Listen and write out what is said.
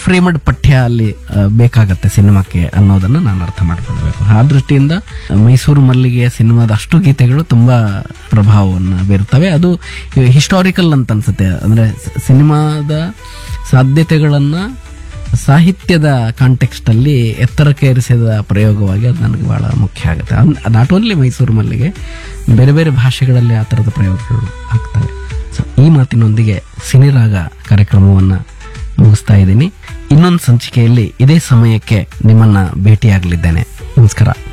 ಫ್ರೇಮಡ್ ಪಠ್ಯ ಅಲ್ಲಿ ಆ, ಬೇಕಾಗತ್ತೆ ಸಿನಿಮಾಕ್ಕೆ ಅನ್ನೋದನ್ನ ನಾನು ಅರ್ಥ ಮಾಡ್ಕೊಳ್ಬೇಕು ಆ ದೃಷ್ಟಿಯಿಂದ ಮೈಸೂರು ಮಲ್ಲಿಗೆಯ ಸಿನಿಮಾದ ಅಷ್ಟು ಗೀತೆಗಳು ತುಂಬಾ ಪ್ರಭಾವವನ್ನು ಬೀರುತ್ತವೆ ಅದು ಹಿಸ್ಟಾರಿಕಲ್ ಅಂತ ಅನ್ಸುತ್ತೆ ಅಂದ್ರೆ ಸ- ಸಿನಿಮಾದ ಸಾಧ್ಯತೆಗಳನ್ನ ಸಾಹಿತ್ಯದ ಕಾಂಟೆಕ್ಸ್ಟ್ ಅಲ್ಲಿ ಎತ್ತರಕ್ಕೆ ಏರಿಸಿದ ಪ್ರಯೋಗವಾಗಿ ಅದು ನನಗೆ ಬಹಳ ಮುಖ್ಯ ಆಗುತ್ತೆ ನಾಟ್ ಓನ್ಲಿ ಮೈಸೂರು ಮಲ್ಲಿಗೆ ಬೇರೆ ಬೇರೆ ಭಾಷೆಗಳಲ್ಲಿ ಆ ಥರದ ಪ್ರಯೋಗಗಳು ಆಗ್ತವೆ ಸೊ ಈ ಮಾತಿನೊಂದಿಗೆ ಸಿನಿರಾಗ ಕಾರ್ಯಕ್ರಮವನ್ನು ಮುಗಿಸ್ತಾ ಇದ್ದೀನಿ ಇನ್ನೊಂದು ಸಂಚಿಕೆಯಲ್ಲಿ ಇದೇ ಸಮಯಕ್ಕೆ ನಿಮ್ಮನ್ನ ಭೇಟಿಯಾಗಲಿದ್ದೇನೆ ನಮಸ್ಕಾರ